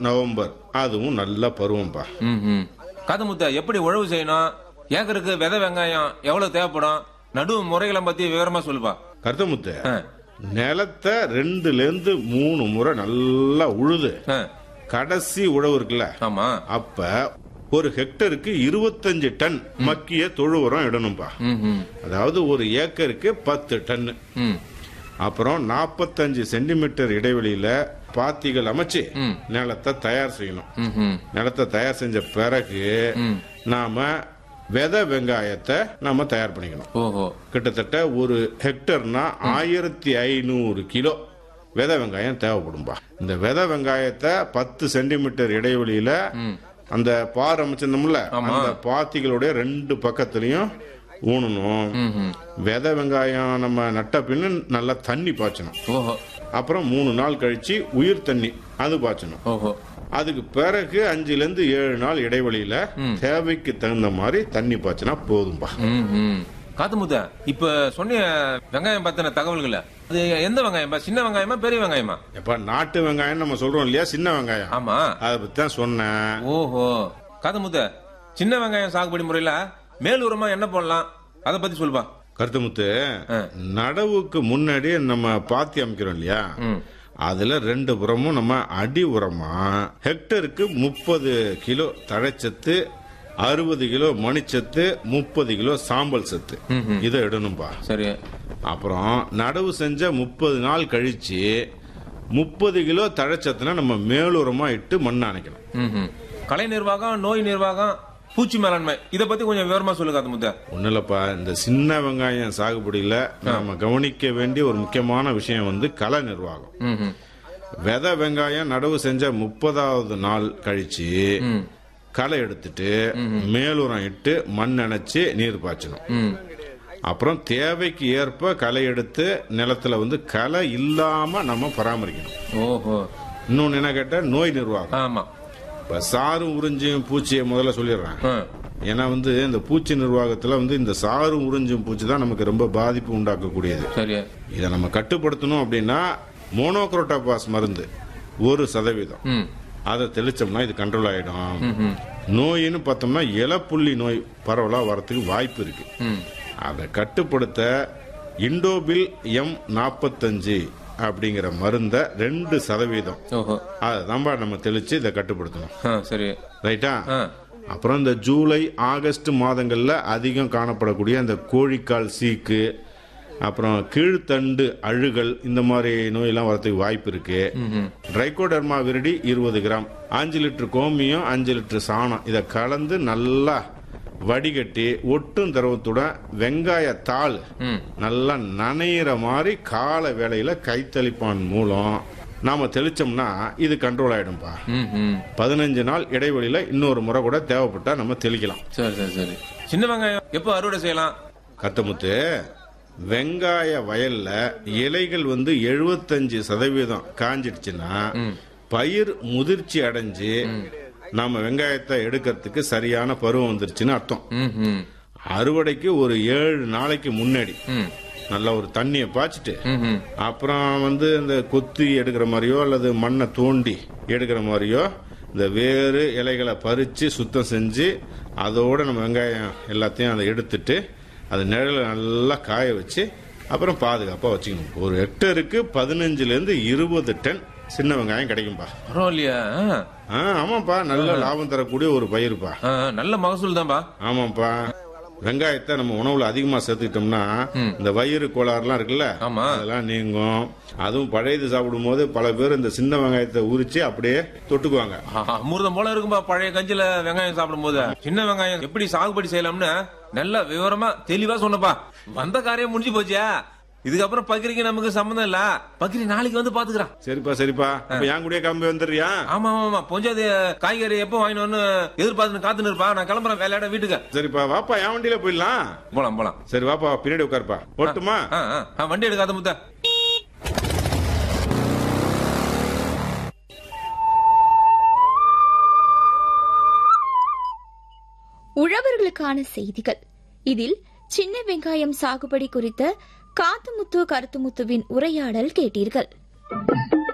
November அதுவும் நல்ல பருவம்பா ம் ம் காதமுத்த எப்படி உழவு செய்யணும் ஏக்கருக்கு விதை வெங்காயம் எவ்வளவு தேவைப்படும் நடுவு முறைகளை பத்தி விவரமா சொல்லுப்பா கருத்தமுத்து ஆ, நிலத்தை ரெண்டுல இருந்து மூணு முறை நல்லா உழுது ஆ, கடைசி உழவு இருக்குல்ல ஆமா அப்ப ஒரு ஹெக்டருக்கு இருபத்தஞ்சு டன் மக்கிய தொழு உரம் இடணும்பா ம் ம் அதாவது ஒரு ஏக்கருக்கு பத்து டன்னு ம் அப்புறம் நாற்பத்தஞ்சு சென்டிமீட்டர் இடைவெளியில பாத்திகள் அமைச்சு ம். நிலத்தை தயார் செய்யணும் ம் ம் நிலத்தை தயார் செஞ்ச பிறகு ம். நாம விதை வெங்காயத்தை நாம தயார் பண்ணிக்கணும் ஓஹோ கிட்டத்தட்ட ஒரு ஹெக்டர்னா ஆயிரத்தி ஐநூறு கிலோ விதை வெங்காயம் தேவைப்படும்பா இந்த விதை வெங்காயத்தை பத்து சென்டிமீட்டர் இடைவெளியில அந்த பார் அமைச்சிருந்தோம்ல அந்த பாத்திகளுடைய ரெண்டு பக்கத்துலயும் ஊனணும் ம் ம் விதை வெங்காயம் நம்ம நட்ட பின்னு நல்லா தண்ணி பாய்ச்சணும் ஓஹோ அப்புறம் மூணு நாள் கழிச்சு உயிர் தண்ணி அது பாய்ச்சணும் ஓஹோ அதுக்கு பிறகு அஞ்சுல இருந்து ஏழு நாள் இடைவெளியில தேவைக்கு தகுந்த மாதிரி தண்ணி பாய்ச்சினா போதும்பா ம் ம் காத்தமுத்த இப்ப சொன்ன வெங்காயம் பத்தின தகவல்கள் அது எந்த வெங்காயமா சின்ன வெங்காயமா பெரிய வெங்காயமா எப்ப நாட்டு வெங்காயம் நம்ம சொல்றோம் இல்லையா சின்ன வெங்காயம் ஆமா அதை பத்தி தான் சொன்னேன் ஓஹோ காத்தமுத்த சின்ன வெங்காயம் சாகுபடி முறையில மேல் உரமா என்ன போடலாம் அத பத்தி சொல்லுப்பா கருத்துமுத்து ஆ. நடவுக்கு முன்னாடி நம்ம பாத்தி அமைக்கிறோம் இல்லையா ம் அதுல ரெண்டு புறமும் நம்ம அடி உரமா ஹெக்டருக்கு முப்பது கிலோ தழைச்சத்து அறுபது கிலோ மணிச்சத்து முப்பது கிலோ சாம்பல் சத்து இதை இடணும்பா சரி அப்புறம் நடவு செஞ்ச முப்பது நாள் கழிச்சு முப்பது கிலோ தழைச்சத்துனா நம்ம மேலுரமா இட்டு மண் அணைக்கணும் ம் ம் கலை நிர்வாகம் நோய் நிர்வாகம் பூச்சி மேலாண்மை இத பத்தி கொஞ்சம் விவரமா சொல்லு காத்தமுத்த ஒன்றும் இல்லப்பா இந்த சின்ன வெங்காயம் சாகுபடியில நாம கவனிக்க வேண்டிய ஒரு முக்கியமான விஷயம் வந்து களை நிர்வாகம் ம் ம் விதை வெங்காயம் நடவு செஞ்ச முப்பதாவது நாள் கழிச்சு ம் களை எடுத்துட்டு மேலுரம் இட்டு மண் அணைச்சு நீர் பாய்ச்சணும் ம் அப்புறம் தேவைக்கு ஏற்ப களை எடுத்து நிலத்துல வந்து களை இல்லாம நம்ம பராமரிக்கணும் ஓஹோ இன்னொன்னு என்ன கேட்டா நோய் நிர்வாகம் ஆமா இப்ப சாரும் உறிஞ்சியும் பூச்சியை முதல்ல சொல்லிடுறேன் ஆ, ஏன்னா வந்து இந்த பூச்சி நிர்வாகத்துல வந்து இந்த சாரும் உறிஞ்சும் பூச்சி தான் நமக்கு ரொம்ப பாதிப்பு உண்டாக்கக்கூடியது சரி இதை நம்ம கட்டுப்படுத்தணும் அப்படின்னா மோனோக்ரோட்டோபாஸ் மருந்து ஒரு சதவீதம் ம் அதை தெளிச்சோம்னா இது கண்ட்ரோல் ஆயிடும் ம் ம் நோயின்னு பார்த்தோம்னா இலப்புள்ளி நோய் பரவலா வரத்துக்கு வாய்ப்பு இருக்கு ம் அதை கட்டுப்படுத்த இண்டோபில் எம் நாற்பத்தஞ்சு அப்படிங்கிற மருந்த ரெண்டு சதவீதம் ஓஹோ அதை தான்பா நம்ம தெளிச்சு இதை கட்டுப்படுத்தணும் ஆ சரி ரைட்டா ஆ அப்புறம் இந்த ஜூலை ஆகஸ்ட் மாதங்கள்ல அதிகம் காணப்படக்கூடிய அந்த கோழிக்கால் சீக்கு அப்புறம் கீழ்த்தண்டு அழுகல் இந்த மாதிரி நோயெல்லாம் வரதுக்கு வாய்ப்பு இருக்கு ட்ரைகோடர்மா விரிடி இருபது கிராம் அஞ்சு லிட்டர் கோமியம் அஞ்சு லிட்டர் சாணம் இதை கலந்து நல்லா வடிகட்டி ஒட்டும் திரவத்துடன் வெங்காய தாள் ம் நல்லா நனையிற மாதிரி கால வேளையில கைத்தளிப்பான் மூலம் நாம தெளிச்சோம்னா இது கண்ட்ரோல் ஆயிடும்பா ம் ம் பதினஞ்சு நாள் இடைவெளியில இன்னொரு முறை கூட தேவைப்பட்டா நம்ம தெளிக்கலாம் சரி சரி சரி சின்ன வெங்காயம் எப்போ அறுவடை செய்யலாம் கத்தமுத்து வெங்காய வயல்ல இலைகள் வந்து எழுபத்தஞ்சு சதவீதம் காஞ்சிடுச்சுன்னா பயிர் முதிர்ச்சி அடைஞ்சு நாம வெங்காயத்தை எடுக்கிறதுக்கு சரியான பருவம் வந்துருச்சுன்னு அர்த்தம் ம் ம் அறுவடைக்கு ஒரு ஏழு நாளைக்கு முன்னாடி ம் நல்லா ஒரு தண்ணியை பாய்ச்சிட்டு ம் ம் அப்புறம் வந்து இந்த கொத்தி எடுக்கிற மாதிரியோ அல்லது மண்ணை தோண்டி எடுக்கிற மாதிரியோ இந்த வேறு இலைகளை பறித்து சுத்தம் செஞ்சு அதோட நம்ம வெங்காயம் எல்லாத்தையும் அதை எடுத்துட்டு அது நிழல நல்லா காய வச்சு அப்புறம் பாதுகாப்பாக வச்சுக்கணும் ஒரு ஹெக்டருக்கு பதினஞ்சுலேருந்து இருபது டன் சின்ன வெங்காயம் கிடைக்கும்பா பரவாயில்லையா ஆ. ஆ ஆமாப்பா நல்ல லாபம் தரக்கூடிய ஒரு பயிருப்பா ஆ, நல்ல மகசூல் தான்பா ஆமாப்பா வெங்காயத்தை நம்ம உணவுல அதிகமா சேர்த்துக்கிட்டோம்னா இந்த வயிறு கோளாறுலாம் இருக்குல்ல ஆமா. அதெல்லாம் நீங்கும் அதுவும் பழையது சாப்பிடும்போது பல பேர் இந்த சின்ன வெங்காயத்தை உரிச்சு அப்படியே தொட்டுக்குவாங்க ஆஹா, அமிர்தம் போல இருக்கும்பா பழைய கஞ்சில வெங்காயம் சாப்பிடும்போது சின்ன வெங்காயம் எப்படி சாகுபடி செய்யலாம்னு நல்ல விவரமா தெளிவா சொன்னப்பா வந்த காரியம் முடிஞ்சு போச்சியா இதுக்கப்புறம் பக்கிரிக்கு நமக்கு சம்மந்தம் இல்ல பக்கிரி நாளைக்கு வந்து பாத்துக்கிறான் சரிப்பா சரிப்பா அப்ப என் கூடயே கிளம்பி வந்துடுறியா ஆமா ஆமா ஆமா பொஞ்சாது காய்கறி எப்போ வாங்கினு எதிர்பார்த்து காத்துன்னு இருப்பா நான் கிளம்புறேன் வேலையாட வீட்டுக்கு சரிப்பா வாப்பா என் வண்டியில போயிடலாம் போலாம் போலாம் சரி வாப்பா பின்னாடி உட்காருப்பா ஓட்டுமா ஆ, ஆ, ஆ, வண்டி எடுக்காத முத்த உழவர்களுக்கான செய்திகள் இதில் சின்ன வெங்காயம் சாகுபடி குறித்த காத்துமுத்து கருத்துமுத்துவின் உரையாடல் கேட்டீர்கள்